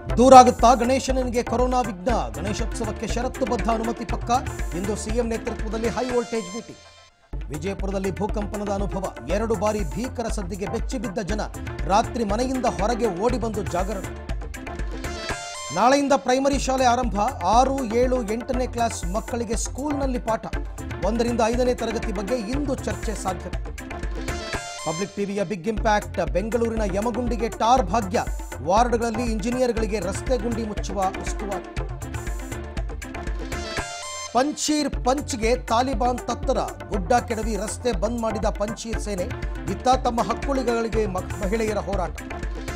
ದೂರಾಗುತ್ತಾ ಗಣೇಶನಿಗೆ ಕೊರೋನಾ ವಿಘ್ನ ಗಣೇಶೋತ್ಸವಕ್ಕೆ ಷರತ್ತುಬದ್ಧ ಅನುಮತಿ ಪಕ್ಕ ಇಂದು ಸಿಎಂ ನೇತೃತ್ವದಲ್ಲಿ ಹೈ ವೋಲ್ಟೇಜ್ ಮೀಟಿಂಗ್ ವಿಜಯಪುರದಲ್ಲಿ ಭೂಕಂಪನದ ಅನುಭವ ಎರಡು ಬಾರಿ ಭೀಕರ ಸದ್ದಿಗೆ ಬೆಚ್ಚಿಬಿದ್ದ ಜನ ರಾತ್ರಿ ಮನೆಯಿಂದ ಹೊರಗೆ ಓಡಿ ಬಂದು ಜಾಗರಣೆ ನಾಳೆಯಿಂದ ಪ್ರೈಮರಿ ಶಾಲೆ ಆರಂಭ ಆರು ಏಳು ಎಂಟನೇ ಕ್ಲಾಸ್ ಮಕ್ಕಳಿಗೆ ಸ್ಕೂಲ್ನಲ್ಲಿ ಪಾಠ ಒಂದರಿಂದ ಐದನೇ ತರಗತಿ ಬಗ್ಗೆ ಇಂದು ಚರ್ಚೆ ಸಾಧ್ಯತೆ ಪಬ್ಲಿಕ್ ಟಿವಿಯ ಬಿಗ್ ಇಂಪ್ಯಾಕ್ಟ್ ಬೆಂಗಳೂರಿನ ಯಮಗುಂಡಿಗೆ ಟಾರ್ ಭಾಗ್ಯ ವಾರ್ಡ್ಗಳಲ್ಲಿ ಇಂಜಿನಿಯರ್ಗಳಿಗೆ ರಸ್ತೆ ಗುಂಡಿ ಮುಚ್ಚುವ ಉಸ್ತುವಾರಿ ಪಂಚೀರ್ ಪಂಚ್ಗೆ ತಾಲಿಬಾನ್ ತತ್ತರ ಗುಡ್ಡ ಕೆಡವಿ ರಸ್ತೆ ಬಂದ್ ಮಾಡಿದ ಪಂಚೀರ್ ಸೇನೆ ಇತ್ತ ತಮ್ಮ ಹಕ್ಕುಳಿಗಳಿಗೆ ಮ- ಮಹಿಳೆಯರ ಹೋರಾಟ